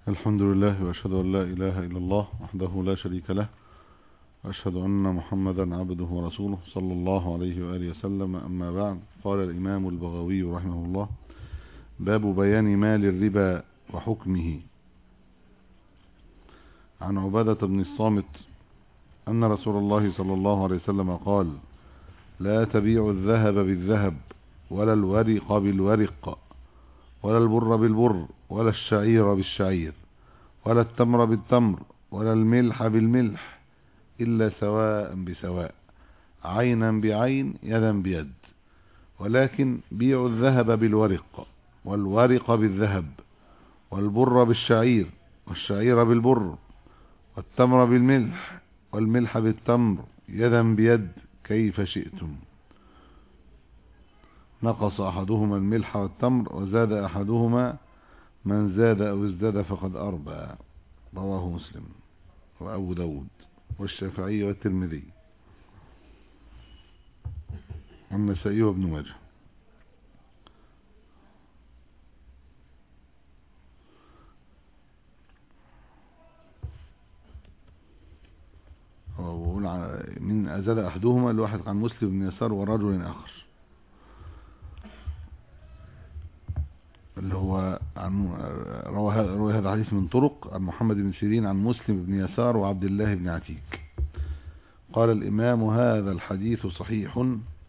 الحمد لله وأشهد أن لا إله إلا الله وحده لا شريك له وأشهد أن محمدا عبده ورسوله صلى الله عليه وآله وسلم أما بعد قال الإمام البغوي رحمه الله باب بيان مال الربا وحكمه عن عبادة بن الصامت أن رسول الله صلى الله عليه وسلم قال لا تبيع الذهب بالذهب ولا الورق بالورق ولا البر بالبر ولا الشعير بالشعير ولا التمر بالتمر ولا الملح بالملح إلا سواء بسواء عينا بعين يدا بيد ولكن بيعوا الذهب بالورق والورق بالذهب والبر بالشعير والشعير بالبر والتمر بالملح والملح بالتمر يدا بيد كيف شئتم نقص أحدهما الملح والتمر وزاد أحدهما من زاد أو ازداد فقد أربى رواه مسلم وأبو داود والشافعي والترمذي والنسائي وابن ماجه من أزاد أحدهما الواحد عن مسلم بن يسار ورجل آخر اللي هو عن روى هذا الحديث من طرق عن محمد بن سيرين عن مسلم بن يسار وعبد الله بن عتيك قال الإمام هذا الحديث صحيح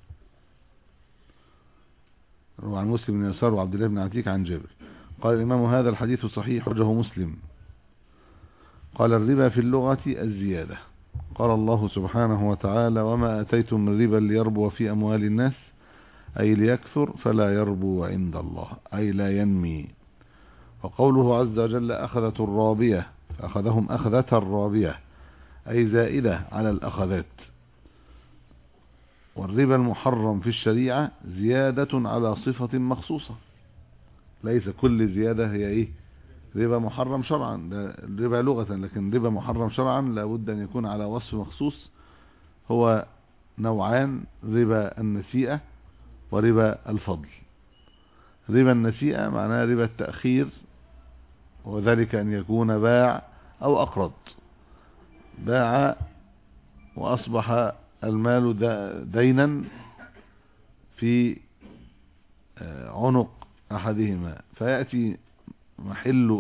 روى عن مسلم بن يسار وعبد الله بن عتيك عن جابر قال الإمام هذا الحديث صحيح وجهه مسلم قال الربا في اللغة الزيادة قال الله سبحانه وتعالى وما أتيتم من ربا ليربو في أموال الناس أي ليكثر فلا يربو عند الله أي لا ينمي وقوله عز وجل أخذت الرابية فأخذهم أخذة الرابية أي زائدة على الأخذات والربا المحرم في الشريعة زيادة على صفة مخصوصة ليس كل زيادة هي إيه ربا محرم شرعا ربا لغة لكن ربا محرم شرعا لابد أن يكون على وصف مخصوص هو نوعان ربا النسيئة وربا الفضل ربا النسيئة معناها ربا التأخير وذلك أن يكون باع أو أقرض باع وأصبح المال دينا في عنق أحدهما فيأتي محل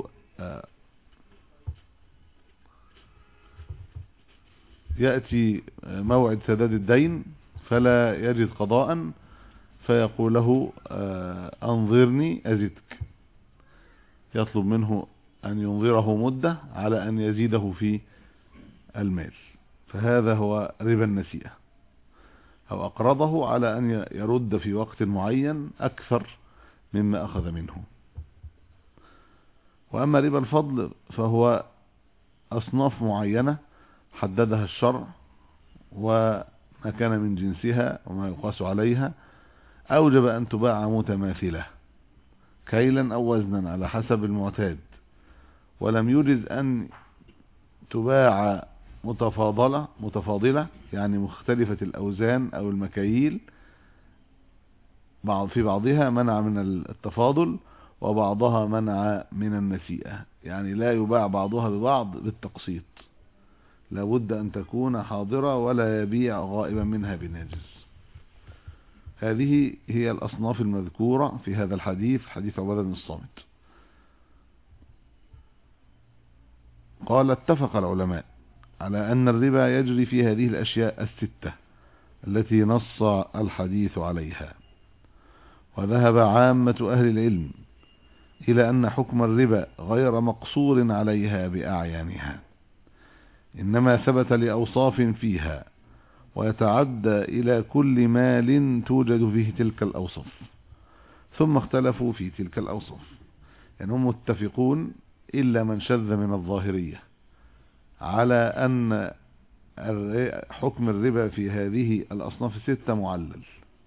يأتي موعد سداد الدين فلا يجد قضاء فيقول له أنظرني أزدك يطلب منه أن ينظره مدة على أن يزيده في المال فهذا هو ربا النسيئة أو أقرضه على أن يرد في وقت معين أكثر مما أخذ منه وأما ربا الفضل فهو أصناف معينة حددها الشرع وما كان من جنسها وما يقاس عليها أوجب أن تباع متماثلة كيلا أو وزنا على حسب المعتاد ولم يجز أن تباع متفاضلة متفاضلة يعني مختلفة الأوزان أو المكاييل بعض في بعضها منع من التفاضل وبعضها منع من النسيئة يعني لا يباع بعضها ببعض بالتقسيط لابد أن تكون حاضرة ولا يبيع غائبا منها بناجز هذه هي الأصناف المذكورة في هذا الحديث حديث عبادة بن الصامت قال اتفق العلماء على أن الربا يجري في هذه الأشياء الستة التي نص الحديث عليها وذهب عامة أهل العلم إلى أن حكم الربا غير مقصور عليها بأعيانها إنما ثبت لأوصاف فيها ويتعدى إلى كل مال توجد فيه تلك الأوصاف ثم اختلفوا في تلك الأوصاف يعني هم متفقون إلا من شذ من الظاهرية على أن حكم الربا في هذه الأصناف الستة معلل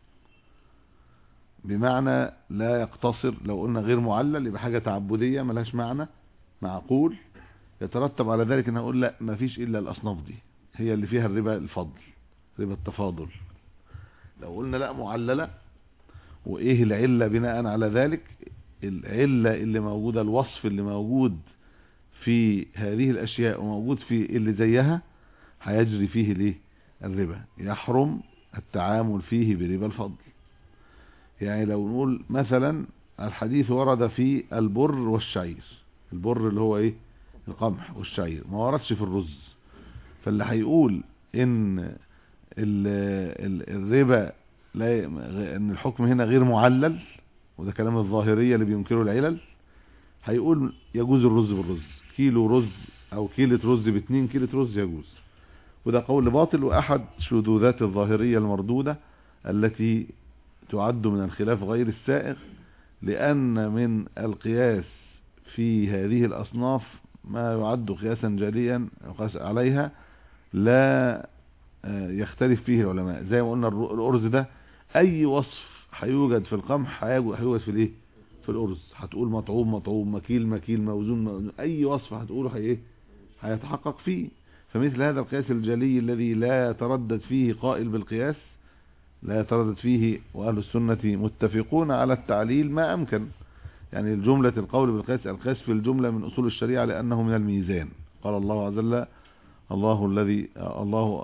بمعنى لا يقتصر لو قلنا غير معلل يبقى حاجة تعبدية ملهاش معنى معقول يترتب على ذلك ان اقول لا ما فيش الا الاصناف دي هي اللي فيها الربا الفضل ربا التفاضل لو قلنا لا معللة وايه العلة بناء على ذلك العلة اللي موجودة الوصف اللي موجود في هذه الاشياء وموجود في اللي زيها هيجري فيه الايه الربا يحرم التعامل فيه بربا الفضل يعني لو نقول مثلا الحديث ورد في البر والشعير البر اللي هو ايه القمح والشعير ما وردش في الرز فاللي هيقول ان ال ال الربا لا ان الحكم هنا غير معلل وده كلام الظاهريه اللي بينكروا العلل هيقول يجوز الرز بالرز كيلو رز او كيلة رز باتنين كيلة رز يجوز وده قول باطل واحد شذوذات الظاهريه المردوده التي تعد من الخلاف غير السائغ لان من القياس في هذه الاصناف ما يعد قياسا جليا يقاس عليها لا يختلف فيه العلماء زي ما قلنا الارز ده اي وصف هيوجد في القمح هيوجد في الايه في الارز هتقول مطعوم مطعوم مكيل مكيل موزون موزون اي وصف هتقوله هي ايه هيتحقق فيه فمثل هذا القياس الجلي الذي لا يتردد فيه قائل بالقياس لا يتردد فيه واهل السنه متفقون على التعليل ما امكن يعني الجملة القول بالقياس القياس في الجملة من أصول الشريعة لأنه من الميزان قال الله عز وجل الله الذي الله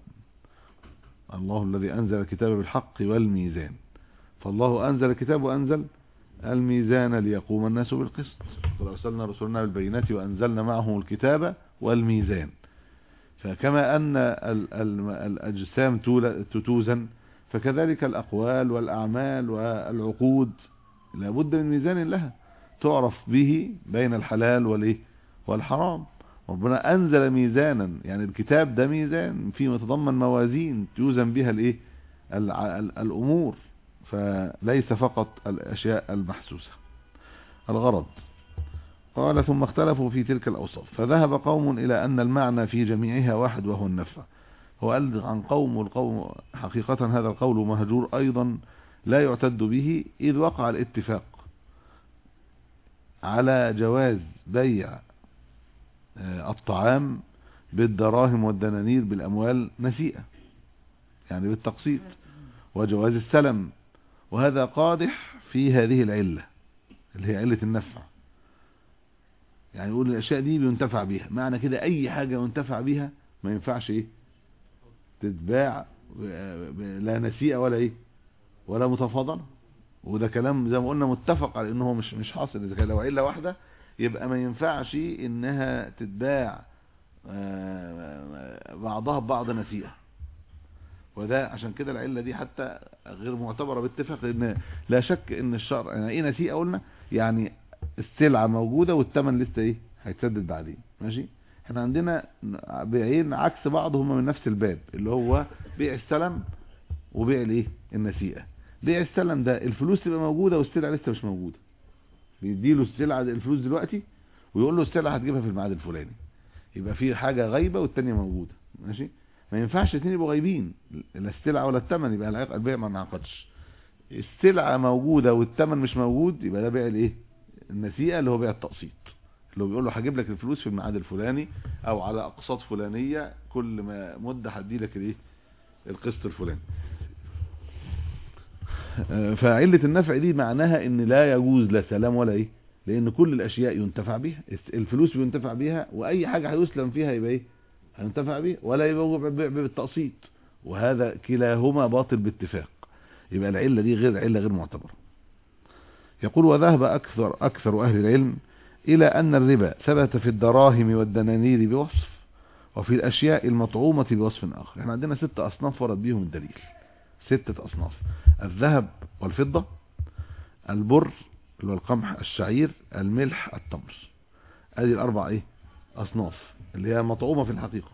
الله الذي أنزل الكتاب بالحق والميزان فالله أنزل الكتاب وأنزل الميزان ليقوم الناس بالقسط وأرسلنا رسلنا بالبينات وأنزلنا معهم الكتاب والميزان فكما أن الأجسام توزن فكذلك الأقوال والأعمال والعقود لابد من ميزان لها تعرف به بين الحلال والايه والحرام ربنا انزل ميزانا يعني الكتاب ده ميزان فيه متضمن موازين توزن بها الايه الامور فليس فقط الاشياء المحسوسه الغرض قال ثم اختلفوا في تلك الاوصاف فذهب قوم الى ان المعنى في جميعها واحد وهو النفع هو قال عن قوم والقوم حقيقه هذا القول مهجور ايضا لا يعتد به إذ وقع الاتفاق على جواز بيع الطعام بالدراهم والدنانير بالأموال نسيئة يعني بالتقسيط وجواز السلم وهذا قادح في هذه العلة اللي هي علة النفع يعني يقول الأشياء دي بينتفع بيها معنى كده أي حاجة ينتفع بيها ما ينفعش إيه تتباع لا نسيئة ولا إيه ولا متفاضله وده كلام زي ما قلنا متفق على ان هو مش مش حاصل اذا كان لو عله واحده يبقى ما ينفعش انها تتباع بعضها ببعض نسيئه وده عشان كده العله دي حتى غير معتبره باتفاق لان لا شك ان الشرع يعني ايه نسيئه قلنا يعني السلعه موجوده والثمن لسه ايه هيتسدد بعدين ماشي احنا عندنا بيعين عكس بعض هما من نفس الباب اللي هو بيع السلم وبيع الايه النسيئه بيع السلم ده الفلوس تبقى موجوده والسلعه لسه مش موجوده بيديله السلعه الفلوس دلوقتي ويقول له السلعه هتجيبها في الميعاد الفلاني يبقى في حاجه غايبه والثانيه موجوده ماشي ما ينفعش الاثنين يبقوا غايبين لا السلعه ولا الثمن يبقى البيع ما انعقدش السلعه موجوده والثمن مش موجود يبقى ده بيع الايه النسيئه اللي هو بيع التقسيط اللي هو بيقول له هجيب لك الفلوس في الميعاد الفلاني او على اقساط فلانيه كل ما مده هدي لك الايه القسط الفلاني فعلة النفع دي معناها ان لا يجوز لا سلام ولا ايه لان كل الاشياء ينتفع بها الفلوس بينتفع بها واي حاجة هيسلم فيها يبقى ايه هينتفع بها ولا يبقى بالتقسيط وهذا كلاهما باطل باتفاق يبقى العلة دي غير علة غير معتبرة يقول وذهب اكثر اكثر اهل العلم الى ان الربا ثبت في الدراهم والدنانير بوصف وفي الاشياء المطعومة بوصف اخر احنا عندنا ست اصناف ورد بيهم الدليل ستة أصناف الذهب والفضة البر اللي هو القمح الشعير الملح التمر هذه الأربع إيه أصناف اللي هي مطعومة في الحقيقة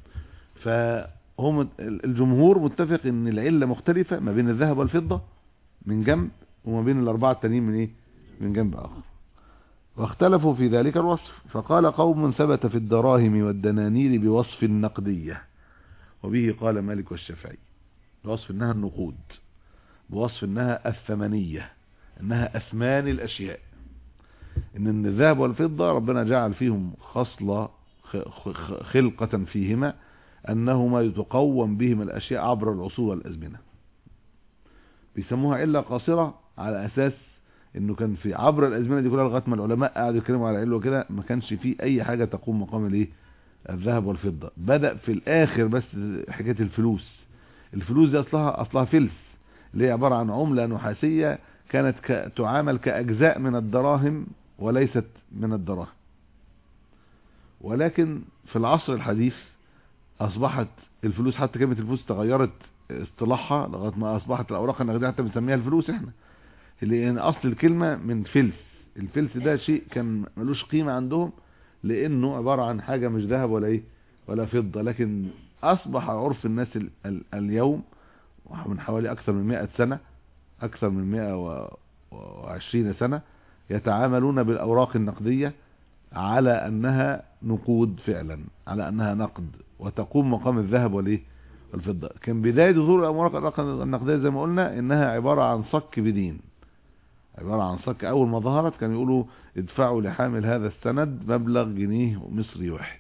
فهم الجمهور متفق ان العلة مختلفة ما بين الذهب والفضة من جنب وما بين الأربعة التانيين من إيه من جنب آخر واختلفوا في ذلك الوصف فقال قوم ثبت في الدراهم والدنانير بوصف النقدية وبه قال مالك والشافعي بوصف انها النقود بوصف انها الثمنية انها اثمان الاشياء ان الذهب والفضة ربنا جعل فيهم خصلة خلقة فيهما انهما يتقوم بهما الاشياء عبر العصور والازمنة بيسموها علة قاصرة على اساس انه كان في عبر الازمنه دي كلها لغايه ما العلماء قعدوا يتكلموا على العلو وكده ما كانش فيه اي حاجه تقوم مقام الايه الذهب والفضه بدا في الاخر بس حكايه الفلوس الفلوس دي اصلها اصلها فلس اللي هي عباره عن عمله نحاسيه كانت ك... تعامل كاجزاء من الدراهم وليست من الدراهم ولكن في العصر الحديث اصبحت الفلوس حتى كلمه الفلوس تغيرت اصطلاحها لغايه ما اصبحت الاوراق النقديه حتى بنسميها الفلوس احنا لان اصل الكلمه من فلس الفلس ده شيء كان ملوش قيمه عندهم لانه عباره عن حاجه مش ذهب ولا ايه ولا فضه لكن اصبح عرف الناس ال ال اليوم من حوالي اكثر من 100 سنه اكثر من 120 سنه يتعاملون بالاوراق النقديه على انها نقود فعلا على انها نقد وتقوم مقام الذهب والايه والفضه كان بدايه ظهور الاوراق النقديه زي ما قلنا انها عباره عن صك بدين عباره عن صك اول ما ظهرت كانوا يقولوا ادفعوا لحامل هذا السند مبلغ جنيه مصري واحد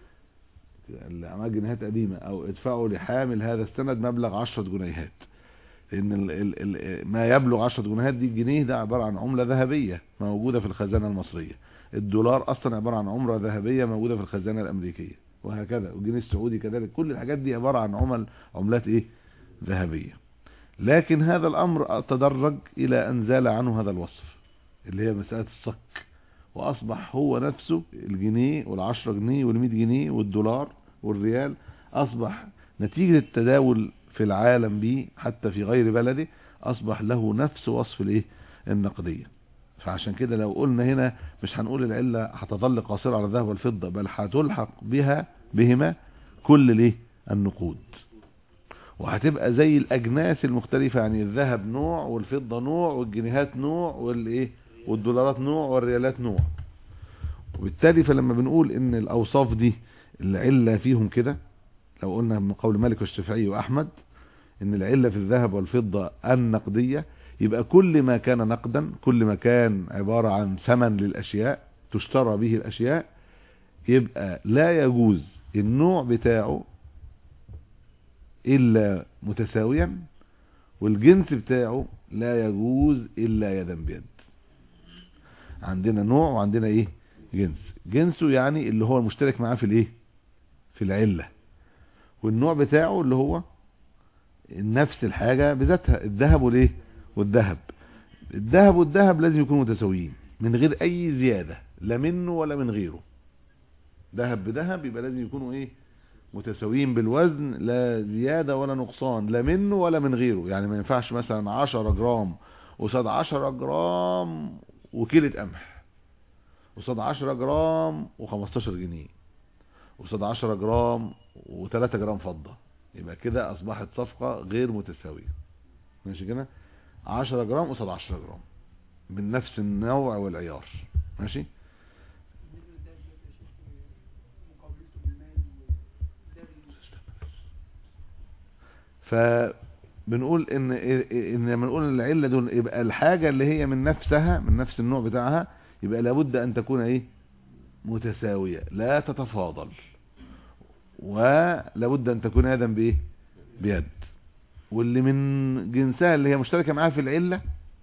الاعمال جنيهات قديمه او ادفعوا لحامل هذا السند مبلغ 10 جنيهات لان ال ال ال ما يبلغ 10 جنيهات دي الجنيه ده عباره عن عمله ذهبيه موجوده في الخزانه المصريه الدولار اصلا عباره عن عمله ذهبيه موجوده في الخزانه الامريكيه وهكذا والجنيه السعودي كذلك كل الحاجات دي عباره عن عمل عملات ايه ذهبيه لكن هذا الامر تدرج الى ان زال عنه هذا الوصف اللي هي مساله الصك واصبح هو نفسه الجنيه والعشرة جنيه والمئة جنيه والدولار والريال اصبح نتيجة التداول في العالم به حتى في غير بلده اصبح له نفس وصف الايه النقدية فعشان كده لو قلنا هنا مش هنقول العلة هتظل قاصرة على الذهب والفضة بل هتلحق بها بهما كل الايه النقود وهتبقى زي الاجناس المختلفة يعني الذهب نوع والفضة نوع والجنيهات نوع والايه والدولارات نوع والريالات نوع وبالتالي فلما بنقول ان الاوصاف دي العلة فيهم كده لو قلنا من قول مالك والشافعي واحمد ان العلة في الذهب والفضة النقدية يبقى كل ما كان نقدا كل ما كان عبارة عن ثمن للاشياء تشترى به الاشياء يبقى لا يجوز النوع بتاعه الا متساويا والجنس بتاعه لا يجوز الا يدا بيد عندنا نوع وعندنا ايه جنس جنسه يعني اللي هو المشترك معاه في الايه في العلة والنوع بتاعه اللي هو نفس الحاجة بذاتها الذهب والايه والذهب الذهب والذهب لازم يكونوا متساويين من غير اي زيادة لا منه ولا من غيره ذهب بذهب يبقى لازم يكونوا ايه متساويين بالوزن لا زيادة ولا نقصان لا منه ولا من غيره يعني ما ينفعش مثلا 10 جرام قصاد 10 جرام وكيلة قمح قصاد 10 جرام و15 جنيه قصاد 10 جرام و3 جرام فضة يبقى كده اصبحت صفقة غير متساوية ماشي كده 10 جرام قصاد 10 جرام من نفس النوع والعيار ماشي فبنقول ان ان لما نقول العله دول يبقى الحاجه اللي هي من نفسها من نفس النوع بتاعها يبقى لابد ان تكون ايه متساويه لا تتفاضل ولابد ان تكون يدا بايه بيد واللي من جنسها اللي هي مشتركه معاها في العله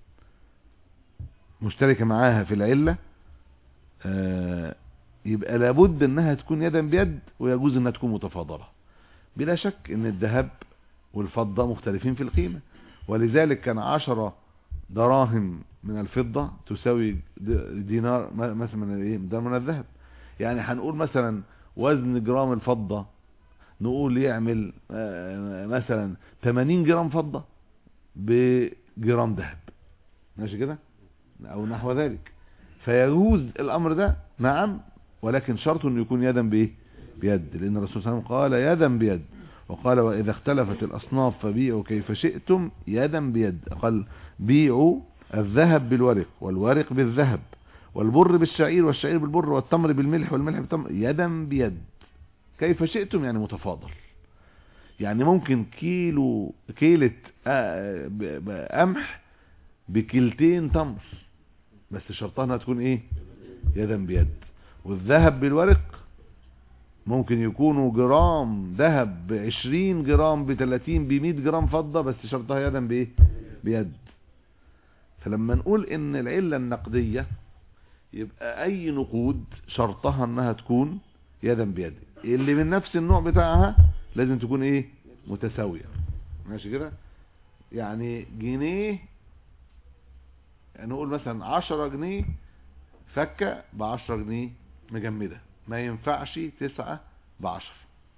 مشتركه معاها في العله آه يبقى لابد انها تكون يدا بيد ويجوز انها تكون متفاضله بلا شك ان الذهب والفضة مختلفين في القيمة ولذلك كان عشرة دراهم من الفضة تساوي دينار مثلا من ايه دينار من الذهب يعني هنقول مثلا وزن جرام الفضة نقول يعمل مثلا 80 جرام فضة بجرام ذهب ماشي كده او نحو ذلك فيجوز الامر ده نعم ولكن شرط انه يكون يدا بايه بيد لان الرسول صلى الله عليه وسلم قال يدا بيد وقال وإذا اختلفت الأصناف فبيعوا كيف شئتم يدا بيد قال بيعوا الذهب بالورق والورق بالذهب والبر بالشعير والشعير بالبر والتمر بالملح والملح بالتمر يدا بيد كيف شئتم يعني متفاضل يعني ممكن كيلو كيلة قمح بكيلتين تمر بس شرطها انها تكون ايه يدا بيد والذهب بالورق ممكن يكونوا جرام ذهب بعشرين جرام بتلاتين بمية جرام فضة بس شرطها يدا بايه بيد فلما نقول ان العلة النقدية يبقى اي نقود شرطها انها تكون يدا بيد اللي من نفس النوع بتاعها لازم تكون ايه متساوية ماشي كده يعني جنيه يعني نقول مثلا عشرة جنيه فكة بعشرة جنيه مجمدة ما ينفعش تسعة بعشر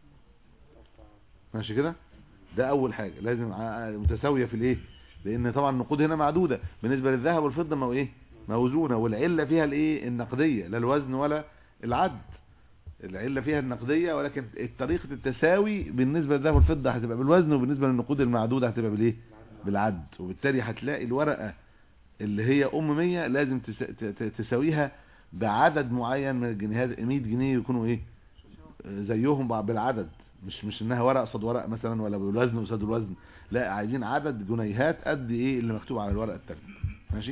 ماشي كده ده اول حاجة لازم ع- متساوية في الايه لان طبعا النقود هنا معدودة بالنسبة للذهب والفضة ما هو ايه موزونة والعلة فيها الايه النقدية لا الوزن ولا العد العلة فيها النقدية ولكن طريقة التساوي بالنسبة للذهب والفضة هتبقى بالوزن وبالنسبة للنقود المعدودة هتبقى بالايه بالعد وبالتالي هتلاقي الورقة اللي هي ام 100 لازم تس- ت- ت- تساويها بعدد معين من الجنيهات 100 جنيه يكونوا ايه آه، زيهم بع- بالعدد مش مش انها ورقه قصاد ورقه مثلا ولا بالوزن قصاد الوزن لا عايزين عدد جنيهات قد ايه اللي مكتوب على الورقه التانية ماشي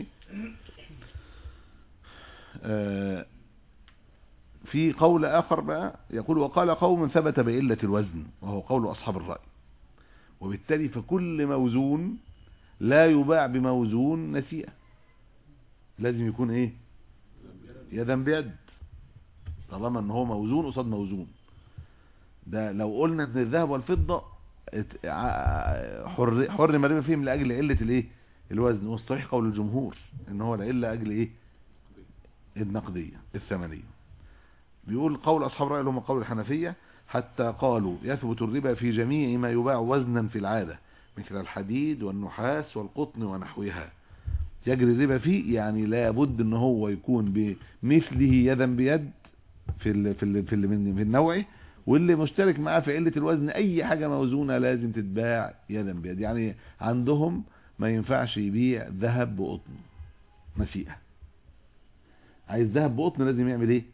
آه في قول اخر بقى يقول وقال قوم ثبت بقله الوزن وهو قول اصحاب الراي وبالتالي فكل موزون لا يباع بموزون نسيئة لازم يكون ايه يدا بيد طالما ان هو موزون قصاد موزون ده لو قلنا ان الذهب والفضة ات- ع- حر حرم الربا فيهم لاجل علة الايه الوزن والصحيح قول الجمهور ان هو العلة اجل ايه النقدية الثمنية بيقول قول اصحاب الرأي اللي هم قول الحنفية حتى قالوا يثبت الربا في جميع ما يباع وزنا في العادة مثل الحديد والنحاس والقطن ونحوها يجري الربا فيه يعني لابد ان هو يكون بمثله يدا بيد في ال في ال في ال من في النوع واللي مشترك معاه في علة الوزن اي حاجة موزونة لازم تتباع يدا بيد يعني عندهم ما ينفعش يبيع ذهب بقطن مسيئة عايز ذهب بقطن لازم يعمل ايه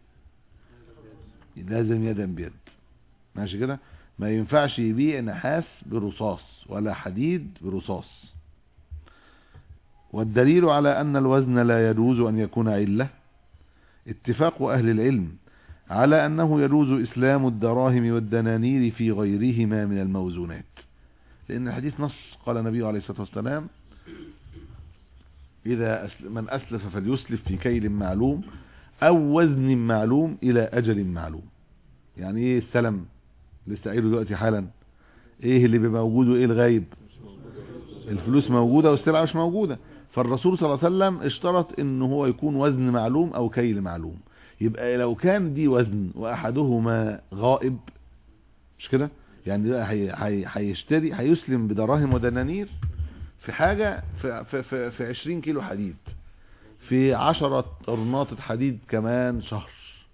لازم يدا بيد ماشي كده ما ينفعش يبيع نحاس برصاص ولا حديد برصاص والدليل على أن الوزن لا يجوز أن يكون علة اتفاق أهل العلم على أنه يجوز إسلام الدراهم والدنانير في غيرهما من الموزونات لأن الحديث نص قال النبي عليه الصلاة والسلام إذا أسل- من أسلف فليسلف في كيل معلوم أو وزن معلوم إلى أجل معلوم يعني إيه السلم لسه قايله دلوقتي حالا إيه اللي بيبقى موجود وإيه الغايب الفلوس موجودة والسلعة مش موجودة فالرسول صلى الله عليه وسلم اشترط ان هو يكون وزن معلوم او كيل معلوم يبقى لو كان دي وزن واحدهما غائب مش كده يعني ده هي- هي- هيشتري هيسلم بدراهم ودنانير في حاجة في, في, في, في 20 كيلو حديد في 10 طرنات حديد كمان شهر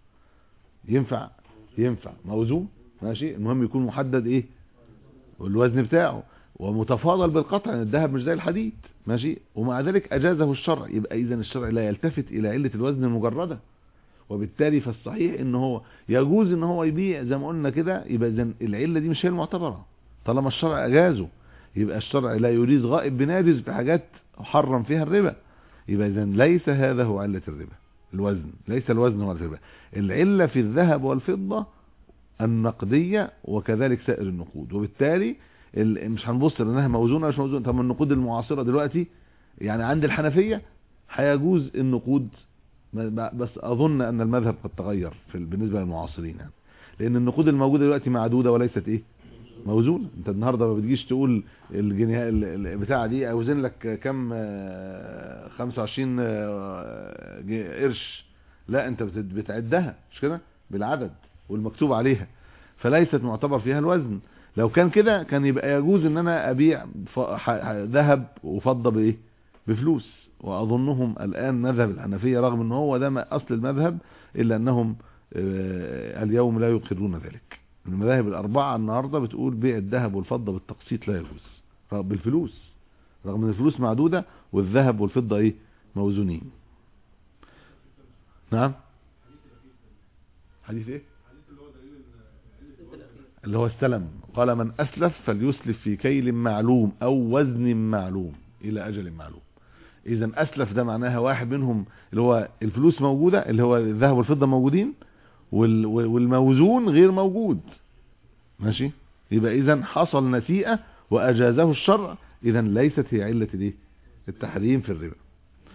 ينفع ينفع موزون ماشي المهم يكون محدد ايه والوزن بتاعه ومتفاضل بالقطع يعني الذهب مش زي الحديد ماشي ومع ذلك اجازه الشرع يبقى اذا الشرع لا يلتفت الى علة الوزن المجردة وبالتالي فالصحيح ان هو يجوز ان هو يبيع زي ما قلنا كده يبقى اذا العلة دي مش هي المعتبرة طالما الشرع اجازه يبقى الشرع لا يريد غائب بناجز في حاجات حرم فيها الربا يبقى اذا ليس هذا هو علة الربا الوزن ليس الوزن هو الربا العلة في الذهب والفضة النقدية وكذلك سائر النقود وبالتالي ال- مش هنبص لانها موزونة ولا مش موزونة طب ما النقود المعاصرة دلوقتي يعني عند الحنفية هيجوز النقود ب- ب- بس اظن ان المذهب قد تغير في ال- بالنسبة للمعاصرين يعني لان النقود الموجودة دلوقتي معدودة وليست ايه موزونة انت النهاردة ما بتجيش تقول الجنيه ال- ال- بتاعة دي اوزن لك كم آه، 25 آه، ج- قرش لا انت بت- بتعدها مش كده بالعدد والمكتوب عليها فليست معتبر فيها الوزن لو كان كده كان يبقى يجوز ان انا ابيع ف- ح- ح- ذهب وفضة بايه بفلوس واظنهم الان مذهب الحنفية رغم ان هو ده ما- اصل المذهب الا انهم آه، اليوم لا يقرون ذلك المذاهب الاربعة النهاردة بتقول بيع الذهب والفضة بالتقسيط لا يجوز ر- بالفلوس رغم ان الفلوس معدودة والذهب والفضة ايه موزونين نعم حديث ايه اللي هو السلم قال من أسلف فليسلف في كيل معلوم أو وزن معلوم إلى أجل معلوم إذا أسلف ده معناها واحد منهم اللي هو الفلوس موجودة اللي هو الذهب والفضة موجودين وال- والموزون غير موجود ماشي يبقى إذا حصل نسيئة وأجازه الشرع إذا ليست هي علة الايه التحريم في الربا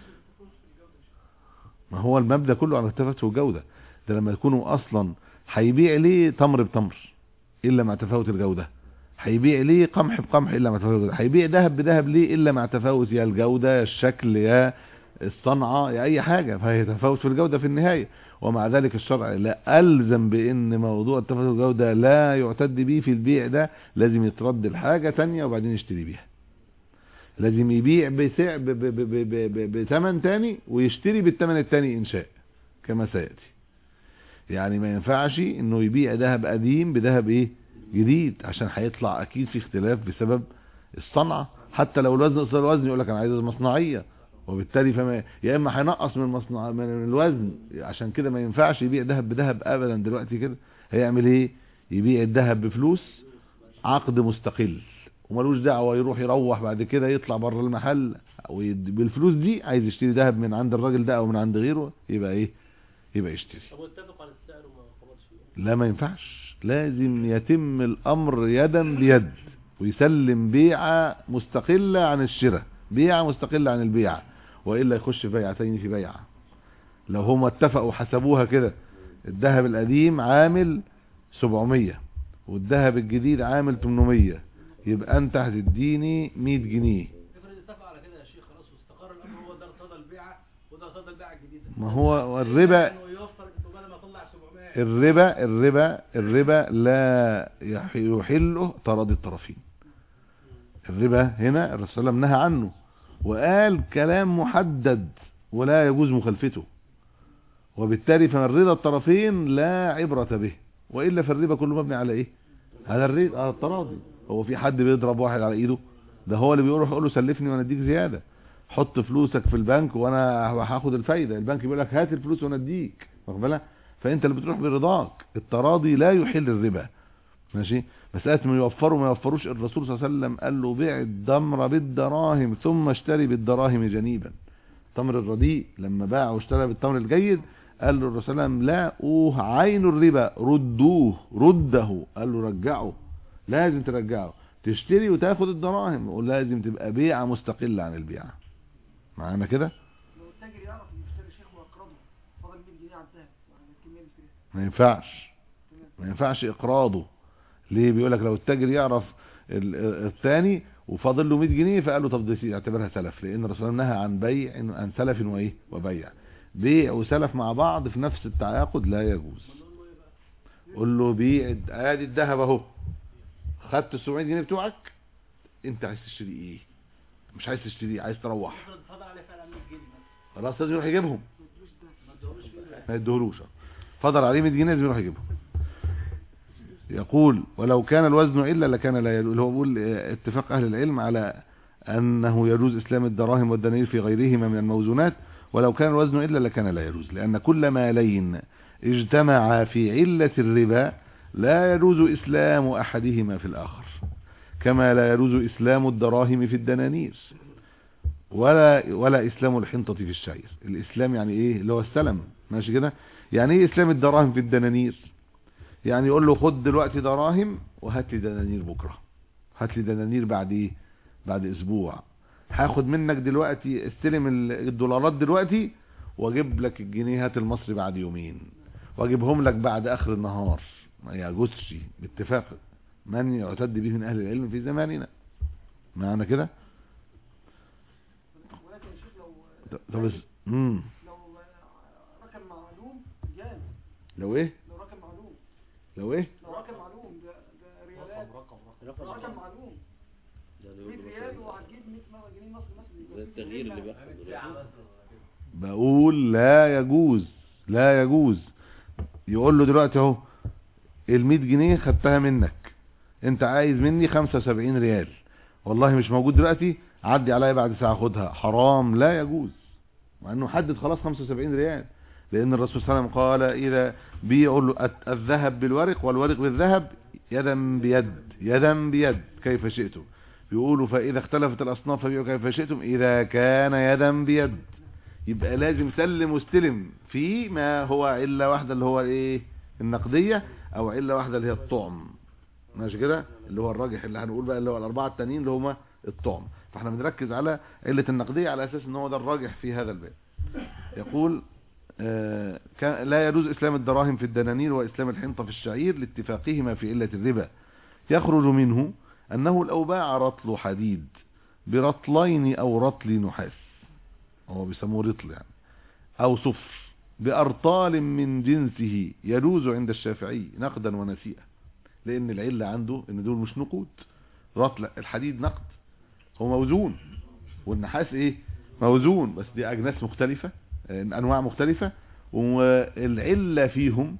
ما هو المبدا كله على التفاوت والجوده ده لما يكونوا اصلا هيبيع ليه تمر بتمر الا مع تفاوت الجوده هيبيع ليه قمح بقمح الا مع تفاوت الجوده هيبيع ذهب بذهب ليه الا مع تفاوت يا الجوده يا الشكل يا الصنعه يا اي حاجه فهي تفاوت في الجوده في النهايه ومع ذلك الشرع لا الزم بان موضوع التفاوت الجوده لا يعتد به في البيع ده لازم يترد الحاجه تانية وبعدين يشتري بيها لازم يبيع بسعر ب- ب- ب- ب- ب- بثمن تاني ويشتري بالثمن التاني ان شاء كما سياتي يعني ما ينفعش انه يبيع ذهب قديم بذهب ايه جديد عشان هيطلع اكيد في اختلاف بسبب الصنعه حتى لو الوزن قصر الوزن يقول لك انا عايز مصنعيه وبالتالي فما يا اما هينقص من المصنع من الوزن عشان كده ما ينفعش يبيع ذهب بذهب ابدا دلوقتي كده هيعمل ايه يبيع الذهب بفلوس عقد مستقل وملوش دعوه يروح يروح بعد كده يطلع بره المحل ويد- بالفلوس دي عايز يشتري ذهب من عند الراجل ده او من عند غيره يبقى ايه يبقى يشتري طب واتفق على السعر وما خبطش فيه لا ما ينفعش لازم يتم الامر يدا بيد ويسلم بيعة مستقلة عن الشراء بيعة مستقلة عن البيعة والا يخش بيعتين في بيعة لو هما اتفقوا حسبوها كده الذهب القديم عامل 700 والذهب الجديد عامل 800 يبقى انت هتديني 100 جنيه افرض اتفق على كده يا شيخ خلاص واستقر الامر هو ده ارتضى البيعه وده ارتضى البيعه الجديده ما هو الربا انه يوفر بدل ما اطلع 700 الربا الربا الربا لا يح- يحله تراضي الطرفين الربا هنا الرسول صلى الله عليه وسلم نهى عنه وقال كلام محدد ولا يجوز مخالفته وبالتالي فمن رضا الطرفين لا عبرة به وإلا فالربا كله مبني على ايه على الرضا على التراضي هو في حد بيضرب واحد على ايده ده هو اللي بيروح يقول له سلفني وانا اديك زيادة حط فلوسك في البنك وانا هاخد الفايدة البنك بيقول لك هات الفلوس وانا اديك واخد بالك فانت اللي بتروح برضاك التراضي لا يحل الربا ماشي مسألة ما يوفروا ما يوفروش الرسول صلى الله عليه وسلم قال له بيع الدمر بالدراهم ثم اشتري بالدراهم جنيبا التمر الرديء لما باع واشترى بالتمر الجيد قال له الرسول صلى الله عليه وسلم لا اوه عين الربا ردوه رده قال له رجعه لازم ترجعه تشتري وتاخد الدراهم ولازم تبقى بيعة مستقلة عن البيعة معانا كده لو التاجر يعرف يشتري شيخ ويقرضه فاضل 100 جنيه على الذهب يعني الكميه اللي اشتريها ما ينفعش ما ينفعش اقراضه ليه بيقول لك لو التاجر يعرف ال- ال- الثاني وفاضل له 100 جنيه فقال له طب دي اعتبرها سلف لان الرسول نهى عن بيع عن سلف وايه وبيع بيع وسلف مع بعض في نفس التعاقد لا يجوز قول له بيع ادي الذهب اهو خدت ال 700 جنيه بتوعك انت عايز تشتري ايه مش عايز تشتري عايز تروح افرض فضل عليه فعلا 100 جنيه مثلا خلاص لازم يروح يجيبهم ما ادهولوش فيه ما يدهولوش فضل عليه 100 جنيه لازم يروح يجيبهم يقول ولو كان الوزن إلا لكان لا يجوز اللي هو بيقول اه، اتفاق أهل العلم على أنه يجوز إسلام الدراهم والدنانير في غيرهما من الموزونات ولو كان الوزن إلا لكان لا يجوز لأن كل مالين اجتمع في علة الربا لا يجوز إسلام أحدهما في الآخر كما لا يجوز إسلام الدراهم في الدنانير ولا ولا إسلام الحنطة في الشعير الإسلام يعني إيه اللي هو السلم ماشي كده يعني إيه إسلام الدراهم في الدنانير يعني يقول له خد دلوقتي دراهم وهات لي دنانير بكره هات لي دنانير بعد ايه بعد اسبوع هاخد منك دلوقتي استلم ال- الدولارات دلوقتي واجيب لك الجنيهات المصري بعد يومين واجيبهم لك بعد اخر النهار ما يجوزش باتفاق من يعتد به من اهل العلم في زماننا معنى كده ولكن يا شيخ لو طب بس امم لو رقم معلوم جاز لو ايه لو رقم معلوم لو ايه لو رقم معلوم ده ده ريالات رقم رقم معلوم 100 ريال وهتجيب 100 جنيه مصري مثلا ده التغيير اللي بيحصل دلوقتي. بقول لا يجوز لا يجوز يقول له دلوقتي اهو ال 100 جنيه خدتها منك انت عايز مني 75 ريال والله مش موجود دلوقتي عدي عليا بعد ساعه خدها حرام لا يجوز مع انه حدد خلاص 75 ريال لان الرسول صلى الله عليه وسلم قال اذا بيقول له الت- الذهب بالورق والورق بالذهب يدا بيد يدا بيد كيف شئتم بيقولوا فاذا اختلفت الاصناف فبيعوا كيف شئتم اذا كان يدا بيد يبقى لازم سلم واستلم في ما هو علة واحدة اللي هو ايه النقدية او علة واحدة اللي هي الطعم ماشي كده اللي هو الراجح اللي هنقول بقى اللي هو الاربعة التانيين اللي هما الطعم فاحنا بنركز على علة النقدية على اساس ان هو ده الراجح في هذا الباب يقول آه، كان لا يجوز إسلام الدراهم في الدنانير وإسلام الحنطة في الشعير لاتفاقهما في علة الربا يخرج منه أنه لو باع رطل حديد برطلين أو رطل نحاس هو بيسموه رطل يعني أو صفر بأرطال من جنسه يجوز عند الشافعي نقدا ونسيئة لأن العلة عنده إن دول مش نقود رطل الحديد نقد هو موزون والنحاس إيه موزون بس دي أجناس مختلفة آه، أنواع مختلفة والعلة فيهم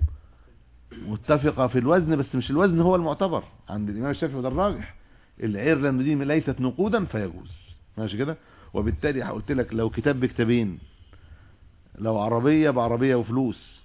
متفقة في الوزن بس مش الوزن هو المعتبر عند الإمام الشافعي وده الراجح العير لأن دي ليست نقودا فيجوز ماشي كده وبالتالي قلت لك لو كتاب بكتابين لو عربية بعربية وفلوس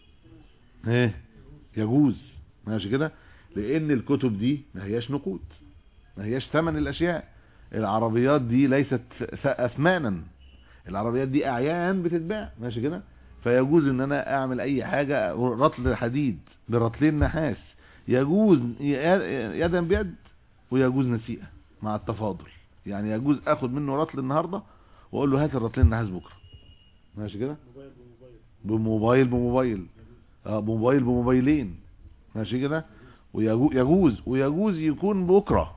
ايه يجوز ماشي كده لان الكتب دي ما هياش نقود ما هياش ثمن الاشياء العربيات دي ليست ث- اثمانا العربيات دي اعيان بتتباع ماشي كده فيجوز ان انا اعمل اي حاجة رطل حديد برطلين نحاس يجوز ي- يدا بيد ويجوز نسيئة مع التفاضل يعني يجوز اخد منه رطل النهاردة واقول له هات الرطلين نحاس بكرة ماشي كده بموبايل بموبايل اه بموبايل بموبايلين ماشي كده ويجوز ويجوز يكون بكره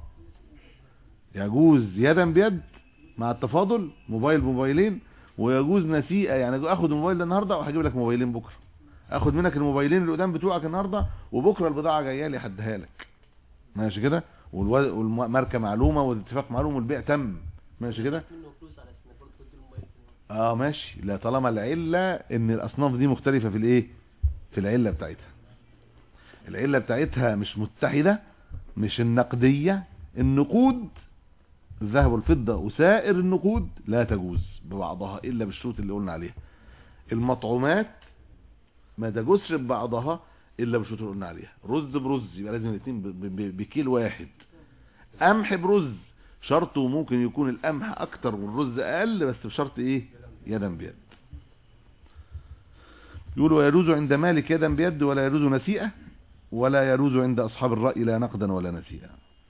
يجوز يدا بيد مع التفاضل موبايل بموبايلين ويجوز نسيئه يعني اخد الموبايل ده النهارده وهجيب لك موبايلين بكره اخد منك الموبايلين اللي قدام بتوعك النهارده وبكره البضاعه جايه لي هديها لك ماشي كده والو- والماركه معلومه والاتفاق معلوم والبيع تم ماشي كده منه فلوس على اسمك برضه تدي الموبايل اه ماشي لا طالما العلة ان الاصناف دي مختلفة في الايه في العلة بتاعتها العلة بتاعتها مش متحدة مش النقدية النقود الذهب والفضة وسائر النقود لا تجوز ببعضها الا بالشروط اللي قلنا عليها المطعومات ما تجوزش ببعضها الا بالشروط اللي قلنا عليها رز برز يبقى لازم الاثنين ب- ب- بكيل واحد قمح برز شرطه ممكن يكون القمح اكتر والرز اقل بس بشرط ايه يدا بيد يقول ويجوز عند مالك يدا بيد ولا يجوز نسيئة ولا يجوز عند اصحاب الرأي لا نقدا ولا نسيئة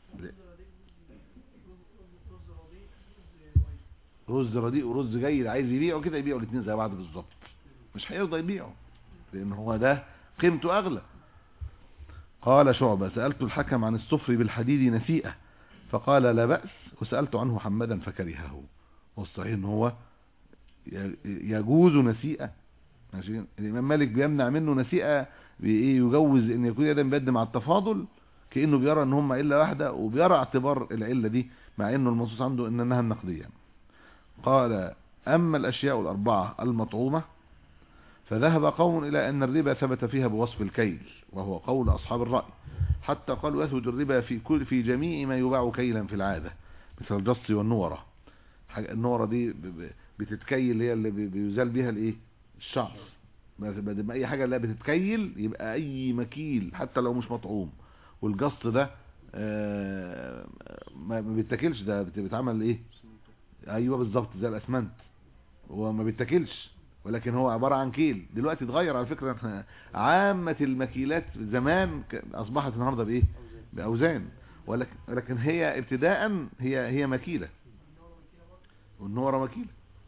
رز رديء ورز جيد عايز يبيعه كده يبيعوا الاثنين زي بعض بالظبط مش هيرضى يبيعه لان هو ده قيمته اغلى قال شعبة سألت الحكم عن الصفر بالحديد نسيئة فقال لا بأس وسألت عنه محمدا فكرهه والصحيح ان هو ي- يجوز نسيئة ماشي الامام مالك بيمنع منه نسيئة بايه يجوز ان يكون يدا بيد مع التفاضل كانه بيرى ان هم عله واحده وبيرى اعتبار العله دي مع انه المنصوص عنده ان انها النقديه قال اما الاشياء الاربعه المطعومه فذهب قوم الى ان الربا ثبت فيها بوصف الكيل وهو قول اصحاب الراي حتى قالوا يثبت الربا في كل في جميع ما يباع كيلا في العاده مثل الجص والنوره حاجة- النوره دي ب- ب- بتتكيل هي اللي بي- بيزال بيها الايه الشعر بس بدل ما اي حاجه لا بتتكيل يبقى اي مكيل حتى لو مش مطعوم والجص ده آه، ما ما بيتاكلش ده بت- بيتعمل ايه ايوه بالظبط زي الاسمنت هو ما بيتاكلش ولكن هو عباره عن كيل دلوقتي اتغير على فكره احنا عامه المكيلات زمان ك- اصبحت النهارده بايه باوزان ولكن ولكن هي ابتداء هي هي مكيله والنوره مكيله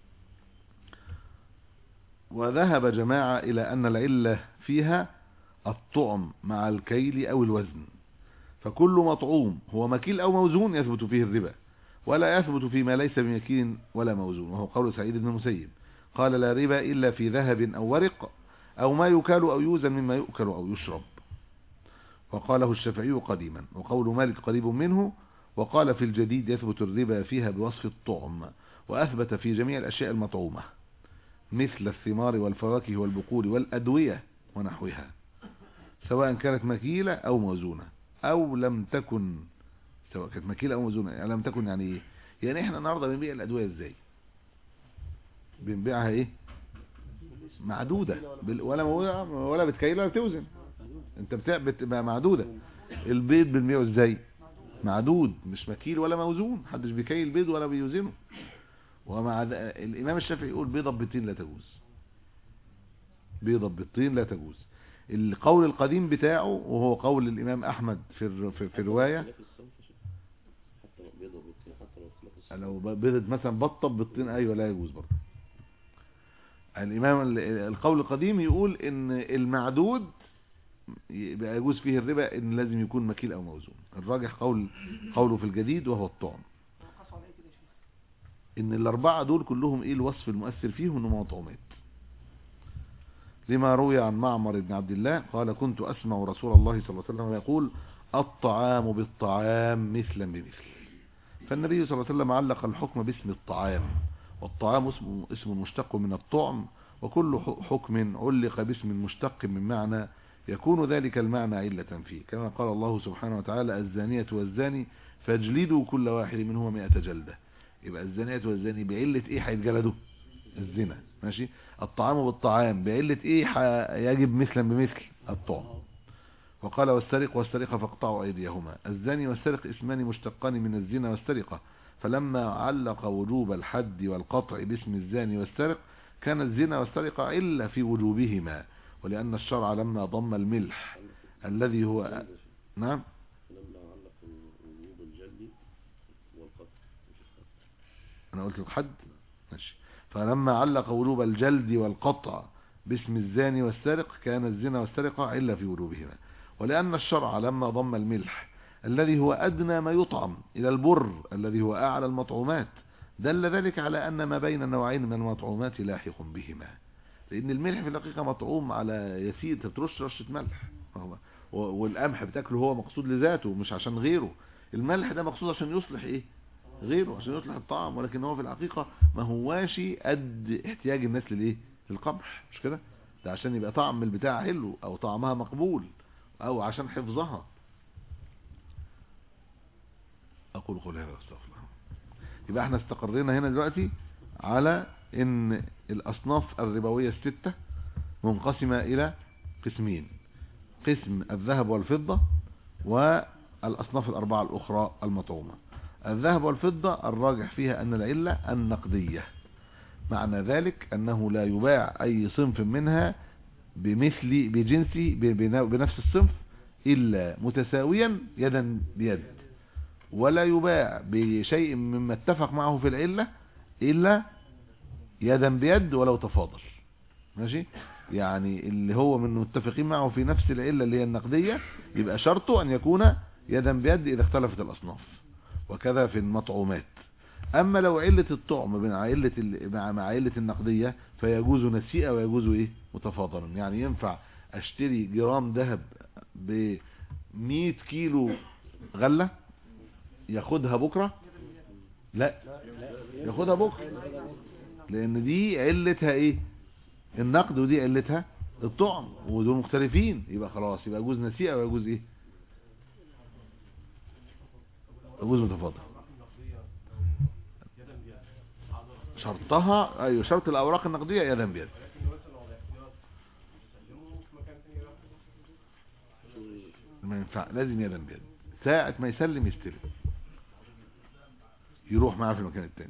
وذهب جماعة إلى أن العلة فيها الطعم مع الكيل أو الوزن فكل مطعوم هو مكيل أو موزون يثبت فيه الربا ولا يثبت فيما ليس بمكيل ولا موزون وهو قول سعيد بن المسيب قال لا ربا إلا في ذهب أو ورق أو ما يكال أو يوزن مما يؤكل أو يشرب وقاله الشافعي قديما وقول مالك قريب منه وقال في الجديد يثبت الربا فيها بوصف الطعم وأثبت في جميع الأشياء المطعومة مثل الثمار والفواكه والبقول والأدوية ونحوها سواء كانت مكيلة أو موزونة أو لم تكن سواء كانت مكيلة أو موزونة يعني لم تكن يعني إيه يعني إحنا النهاردة بنبيع الأدوية إزاي بنبيعها إيه معدودة بال- ولا موزونة ولا بتكيل ولا بتوزن أنت بتاع بتبقى معدودة البيض بنبيعه إزاي معدود مش مكيل ولا موزون محدش بيكيل بيض ولا بيوزنه ومع ذ- الإمام الشافعي يقول بيضة بالطين لا تجوز بيضة بالطين لا تجوز القول القديم بتاعه وهو قول الإمام أحمد في الر- في, في رواية اختلاف الصنف يا شيخ. حتى لو بيضة بالطين حتى لو اختلاف الصنف لو ب- بيضة مثلا بطة بالطين أيوة لا يجوز برضه الامام ال- القول القديم يقول ان المعدود يبقى يجوز فيه الربا ان لازم يكون مكيل او موزون الراجح قول قوله في الجديد وهو الطعم قصوا على ايه كده يا شيخ ان الاربعه دول كلهم ايه الوصف المؤثر فيهم انهم مطعومات لما روي عن معمر بن عبد الله قال كنت اسمع رسول الله صلى الله عليه وسلم يقول الطعام بالطعام مثلا بمثل فالنبي صلى الله عليه وسلم علق الحكم باسم الطعام والطعام اسم اسم مشتق من الطعم وكل ح- حكم علق باسم مشتق من معنى يكون ذلك المعنى علة فيه كما قال الله سبحانه وتعالى الزانية والزاني فاجلدوا كل واحد منهما مئة جلدة يبقى الزانية والزاني بعلة ايه هيتجلدوا الزنا ماشي الطعام بالطعام بعلة ايه ح- يجب مثلا بمثل الطعم وقال والسرق والسرقة فاقطعوا ايديهما الزاني والسرق اسمان مشتقان من الزنا والسرقة فلما علق وجوب الحد والقطع باسم الزاني والسرق كان الزنا والسرقة علة في وجوبهما ولأن الشرع لما ضم الملح الذي هو نعم لما علق وجوب الجلد والقتل مش القتل انا قلت الحد ماشي فلما علق وجوب الجلد والقطع باسم الزاني والسارق كان الزنا والسرقة إلا في وجوبهما ولأن الشرع لما ضم الملح الذي هو أدنى ما يطعم إلى البر الذي هو أعلى المطعومات دل ذلك على أن ما بين النوعين من المطعومات لاحق بهما لأن الملح في الحقيقة مطعوم على يسير أنت بترش رشة ملح فهو- و- والقمح بتاكله هو مقصود لذاته مش عشان غيره الملح ده مقصود عشان يصلح ايه غيره عشان يصلح الطعام ولكن هو في الحقيقة ما هواش قد احتياج الناس للايه للقمح مش كده ده عشان يبقى طعم البتاع حلو او طعمها مقبول او عشان حفظها اقول قولي هذا واستغفر الله يبقى احنا استقرينا هنا دلوقتي على ان الاصناف الربوية الستة منقسمة الى قسمين قسم الذهب والفضة والاصناف الاربعة الاخرى المطعومة الذهب والفضة الراجح فيها ان العلة النقدية معنى ذلك انه لا يباع اي صنف منها بمثل بجنسه ب- بن- بنفس الصنف الا متساويا يدا بيد ولا يباع بشيء مما اتفق معه في العلة الا يدا بيد ولو تفاضل ماشي يعني اللي هو من متفقين معه في نفس العلة اللي هي النقدية يبقى شرطه ان يكون يدا بيد اذا اختلفت الاصناف وكذا في المطعومات اما لو علة الطعم مع علة ال- مع مع علة النقدية فيجوز نسيئة ويجوز ايه متفاضلا يعني ينفع اشتري جرام ذهب ب 100 كيلو غلة ياخدها بكرة لا ياخدها بكرة لان دي علتها ايه النقد ودي علتها الطعم ودول مختلفين يبقى خلاص يبقى يجوز نسيئة ويجوز ايه يجوز متفاضل شرطها ايوه شرط الاوراق النقديه يدا بيد ما ينفع لازم يدا بيد ساعة ما يسلم يستلم يروح معاه في المكان التاني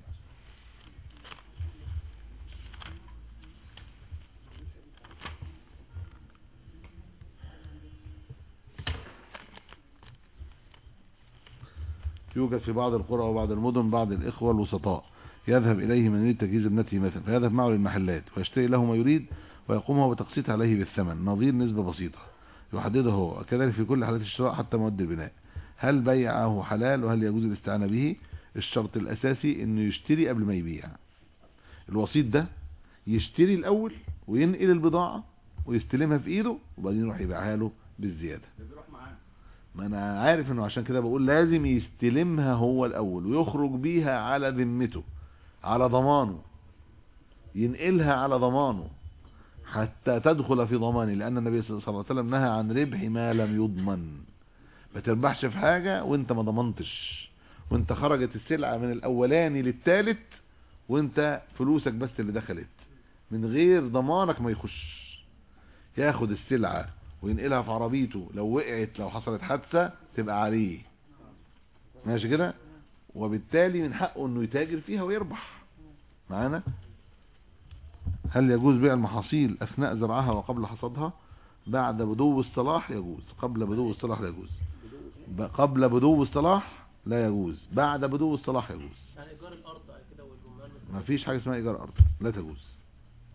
يوجد في بعض القرى وبعض المدن بعض الإخوة الوسطاء يذهب إليه من يريد تجهيز ابنته مثلا فيذهب معه للمحلات ويشتري له ما يريد ويقوم هو بتقسيط عليه بالثمن نظير نسبة بسيطة يحدده هو وكذلك في كل حالات الشراء حتى مواد البناء هل بيعه حلال وهل يجوز الاستعانة به الشرط الأساسي انه يشتري قبل ما يبيع الوسيط ده يشتري الأول وينقل البضاعة ويستلمها في ايده وبعدين يروح يبيعها له بالزيادة ما انا عارف انه عشان كده بقول لازم يستلمها هو الاول ويخرج بيها على ذمته على ضمانه ينقلها على ضمانه حتى تدخل في ضمانه لان النبي صلى الله عليه وسلم نهى عن ربح ما لم يضمن ما تربحش في حاجة وانت ما ضمنتش وانت خرجت السلعة من الاولاني للثالث وانت فلوسك بس اللي دخلت من غير ضمانك ما يخش ياخد السلعة وينقلها في عربيته لو وقعت لو حصلت حادثة تبقى عليه ماشي كده وبالتالي من حقه انه يتاجر فيها ويربح معانا هل يجوز بيع المحاصيل اثناء زرعها وقبل حصادها بعد بدو الصلاح يجوز قبل بدو الصلاح لا يجوز ب- قبل بدو الصلاح لا يجوز بعد بدو الصلاح يجوز يعني ايجار الارض على كده والجمال ما فيش حاجة اسمها ايجار ارض لا تجوز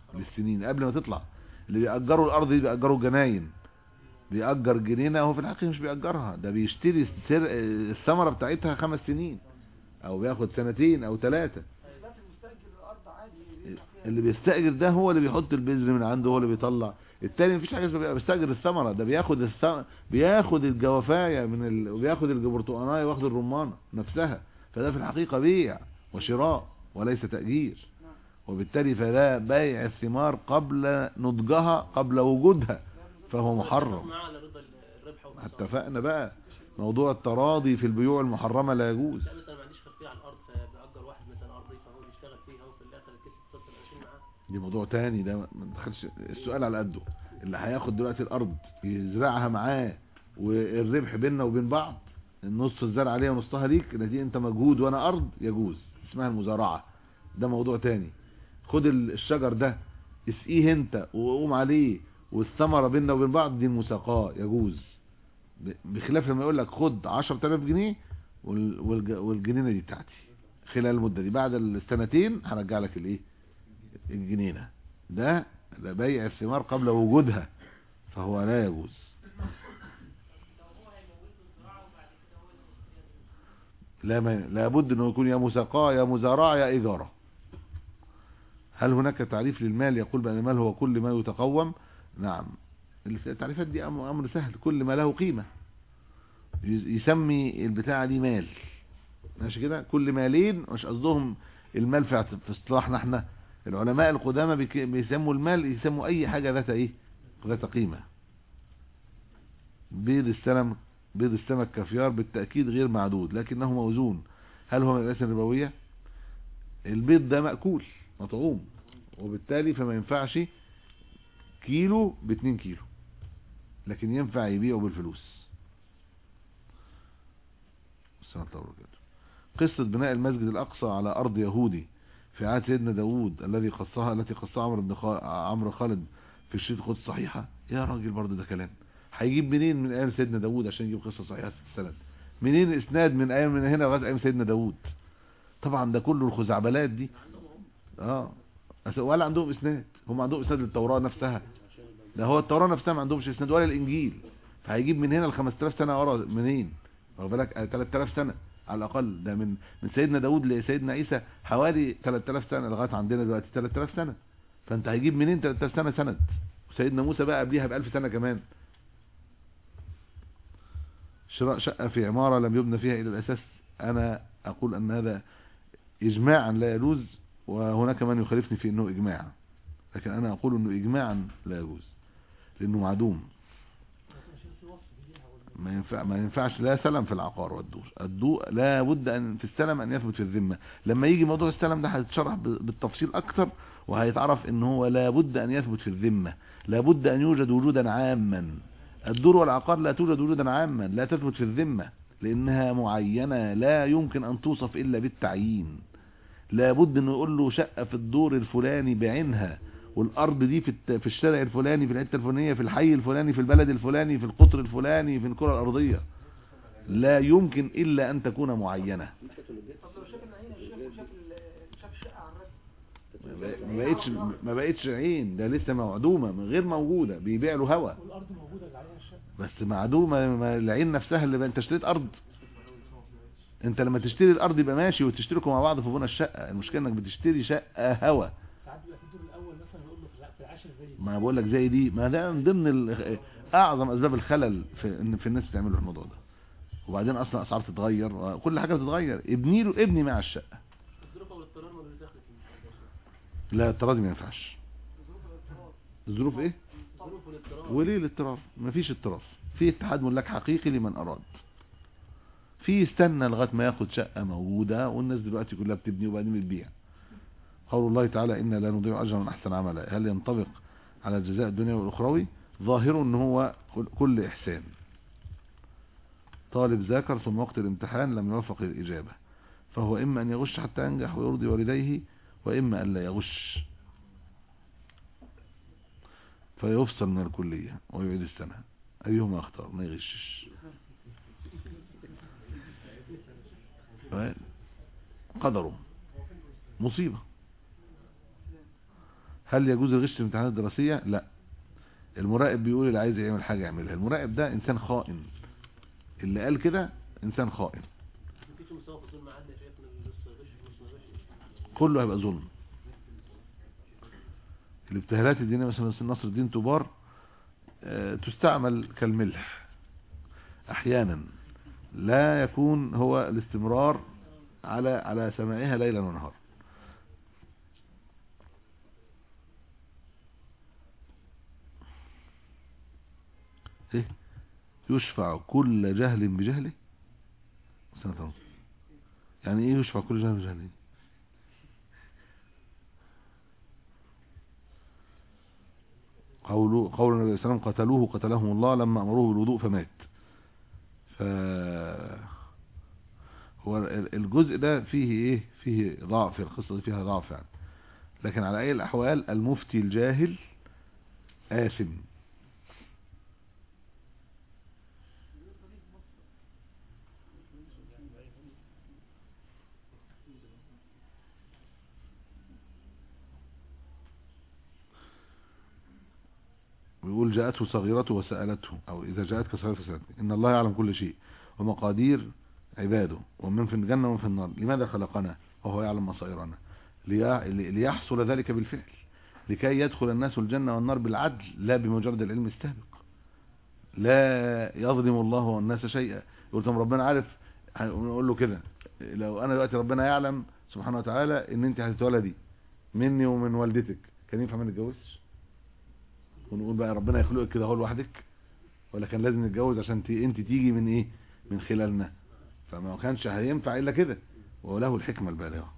للسنين قبل ما تطلع اللي بيأجروا الارض دي بيأجروا جناين بيأجر جنينة هو في الحقيقة مش بيأجرها ده بيشتري السر- الثمرة بتاعتها خمس سنين او بياخد سنتين او ثلاثة سمعت المستأجر الأرض عادي بيطلع فيها اللي بيستأجر ده هو اللي بيحط البذر من عنده هو اللي بيطلع التاني مفيش حاجة اسمها بيستأجر الثمرة ده بياخد الثم... بياخد الجوافاية من ال... وبياخد البرتقاناية وياخد الرمانة نفسها فده في الحقيقة بيع وشراء وليس تأجير نعم. وبالتالي فده بيع الثمار قبل نضجها قبل وجودها فهو محرم معاه على رضا الربح والخسارة اتفقنا بقى موضوع التراضي في البيوع المحرمة لا يجوز لا مثلا ما عنديش خلفيه على الارض فبأجر واحد مثلا ارضي فهو بيشتغل فيها وفي الاخر الكسب تصل القرشين معاه دي موضوع تاني ده ما دخلش السؤال على قده اللي هياخد دلوقتي الارض يزرعها معاه والربح بيننا وبين بعض النص الزرع عليها ونصها ليك دي انت مجهود وانا ارض يجوز اسمها المزارعة ده موضوع تاني خد ال- الشجر ده اسقيه انت وقوم عليه والثمرة بيننا وبين بعض دي المساقاة يجوز ب- بخلاف لما يقول لك خد 10000 جنيه وال- والج- والجنينة دي بتاعتي خلال المدة دي بعد السنتين هرجع لك الايه الجنينة ده ده بيع الثمار قبل وجودها فهو لا يجوز لا ما لابد انه يكون يا مساقاه يا مزارعه يا اجاره هل هناك تعريف للمال يقول بان المال هو كل ما يتقوم نعم التعريفات دي أم- امر سهل كل ما له قيمه يس- يسمي البتاعه دي مال ماشي كده كل مالين مش قصدهم المال في اعت- في اصطلاحنا احنا العلماء القدامى بيك- بيسموا المال يسموا اي حاجه ذات ايه ذات قيمه بيض السلم بيض السمك كافيار بالتأكيد غير معدود لكنه موزون هل هو من الأسئلة الربوية البيض ده مأكول مطعوم وبالتالي فما ينفعش كيلو باتنين كيلو لكن ينفع يبيعه بالفلوس السلام عليكم ورحمة الله وبركاته. قصة بناء المسجد الأقصى على أرض يهودي في عهد سيدنا داوود الذي قصها التي قصها عمرو بن خا... عمرو خالد في الشريط القدس الصحيحة يا راجل برضه ده كلام هيجيب منين من ايام سيدنا داوود عشان يجيب قصه صحيحه ست سند منين اسناد من ايام من هنا لغايه ايام سيدنا داوود طبعا ده كله الخزعبلات دي اه أس- ولا عندهم اسناد هم عندهم اسناد للتوراه نفسها ده هو التوراه نفسها ما عندهمش اسناد ولا الانجيل فهيجيب من هنا ل 5000 سنه ورا منين واخد بالك آه، 3000 سنه على الاقل ده من من سيدنا داوود لسيدنا عيسى حوالي 3000 سنه لغايه عندنا دلوقتي 3000 سنه فانت هيجيب منين 3000 سنه سند وسيدنا موسى بقى قبليها ب 1000 سنه كمان شراء شقة في عمارة لم يبنى فيها إلى الأساس أنا أقول أن هذا إجماعا لا يجوز وهناك من يخالفني في أنه إجماع لكن أنا أقول أنه إجماعا لا يجوز لأنه معدوم ما ينفع ما ينفعش لا سلم في العقار والدور الدو لا بد ان في السلم ان يثبت في الذمه لما يجي موضوع السلم ده هيتشرح ب- بالتفصيل اكتر وهيتعرف ان هو لا بد ان يثبت في الذمه لا بد ان يوجد وجودا عاما الدور والعقار لا توجد وجودا عاما لا تثبت في الذمه لانها معينه لا يمكن ان توصف الا بالتعيين لا بد انه يقول له شقه في الدور الفلاني بعينها والارض دي في الت- في الشارع الفلاني في الحته الفلانيه في الحي الفلاني في البلد الفلاني في القطر الفلاني في الكره الارضيه لا يمكن الا ان تكون معينه طب لو شاف العين يا شيخ وشاف ال- شاف الشقة على الرسم ما بقتش ما بقتش عين ده لسه معدومه من غير موجوده بيبيع له هوا والارض موجوده اللي عليها الشقه بس معدومه ما العين نفسها اللي بقى انت اشتريت ارض انت لما تشتري الارض يبقى ماشي وتشتركوا مع بعض في بنى الشقه المشكله انك بتشتري شقه هوا ساعات بيبقى في الدور الاول مثلا يقول له في الع- في العاشر زي دي. ما بقول لك زي دي ما ده من ضمن ال- اعظم اسباب الخلل في ان في الناس تعمل الموضوع ده وبعدين اصلا اسعار تتغير وكل حاجه بتتغير ابني له ابني مع الشقه الظروف والاضطرار ما بيدخل لا التراضي ما ينفعش الظروف ايه الظروف والاضطرار وليه الاضطرار مفيش اضطرار في اتحاد ملاك حقيقي لمن اراد في استنى لغايه ما ياخد شقه موجوده والناس دلوقتي كلها بتبني وبعدين بتبيع قول الله تعالى إنا لا نضيع أجر من أحسن عملا هل ينطبق على الجزاء الدنيا والأخروي ظاهر ان هو كل- كل إحسان طالب ذاكر ثم وقت الامتحان لم يوفق الإجابة فهو إما أن يغش حتى ينجح ويرضي والديه وإما أن لا يغش فيفصل من الكلية ويعيد السنة أيهما أختار ما يغشش قدره مصيبة هل يجوز الغش في الامتحانات الدراسية لا المراقب بيقول اللي عايز يعمل حاجة يعملها المراقب ده انسان خائن اللي قال كده انسان خائن مفيش مستوى في الظلم عدل يا شيخنا نص غش ونص ما غش كله هيبقى ظلم الابتهالات الدينية مثلا نصر الدين طوبار آه، تستعمل كالملح احيانا لا يكون هو الاستمرار على على سماعها ليلا ونهارا ايه يشفع كل جهل بجهله سنة ونص. يعني ايه يشفع كل جهل بجهله قول قول النبي صلى الله عليه وسلم قتلوه قتلهم الله لما امروه بالوضوء فمات ف هو ال- الجزء ده فيه ايه فيه ضعف القصه دي فيها ضعف يعني لكن على اي الاحوال المفتي الجاهل آثم ويقول جاءته صغيرته وسألته أو إذا جاءتك صغيرة فسألته إن الله يعلم كل شيء ومقادير عباده ومن في الجنة ومن في النار لماذا خلقنا وهو يعلم مصائرنا ليع- لي- ليحصل ذلك بالفعل لكي يدخل الناس الجنة والنار بالعدل لا بمجرد العلم السابق لا يظلم الله والناس شيئا يقول طب ربنا عارف نقول له كده لو انا دلوقتي ربنا يعلم سبحانه وتعالى ان انت هتتولدي مني ومن والدتك كان ينفع ما نتجوزش ونقول بقى ربنا يخلقك كده هو لوحدك ولا كان لازم نتجوز عشان تي انت تيجي من ايه من خلالنا فما كانش هينفع الا كده وله الحكمة البالغة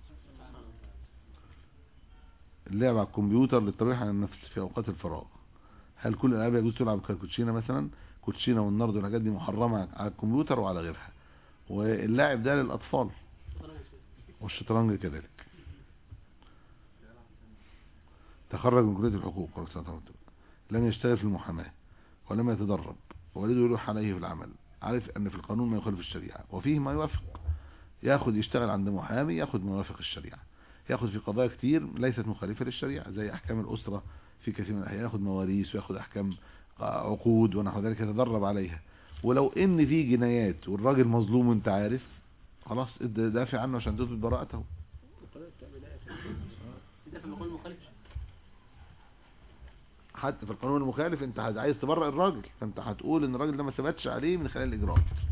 اللعب على الكمبيوتر للترويح عن النفس في اوقات الفراغ هل كل الالعاب يجوز تلعب كوتشينه مثلا كوتشينه والنرد والحاجات دي محرمه على الكمبيوتر وعلى غيرها واللعب ده للاطفال طبعا يا شيخ. والشطرنج كذلك تخرج من كلية الحقوق قال صلى الله عليه وسلم. لم يشتغل في المحاماة ولم يتدرب والده يلوح عليه في العمل عارف ان في القانون ما يخالف الشريعة وفيه ما يوافق ياخد يشتغل عند محامي ياخد ما يوافق الشريعة ياخد في قضايا كتير ليست مخالفة للشريعة زي احكام الاسرة في كثير من الاحيان ياخد مواريث وياخد احكام عقود ونحو ذلك يتدرب عليها ولو ان في جنايات والراجل مظلوم وانت عارف خلاص اد- دافع عنه عشان تثبت براءته وقناة التأمينات ده في المقام المخالف حتى في القانون المخالف انت عايز تبرئ الراجل فانت هتقول ان الراجل ده ما ثبتش عليه من خلال الاجراءات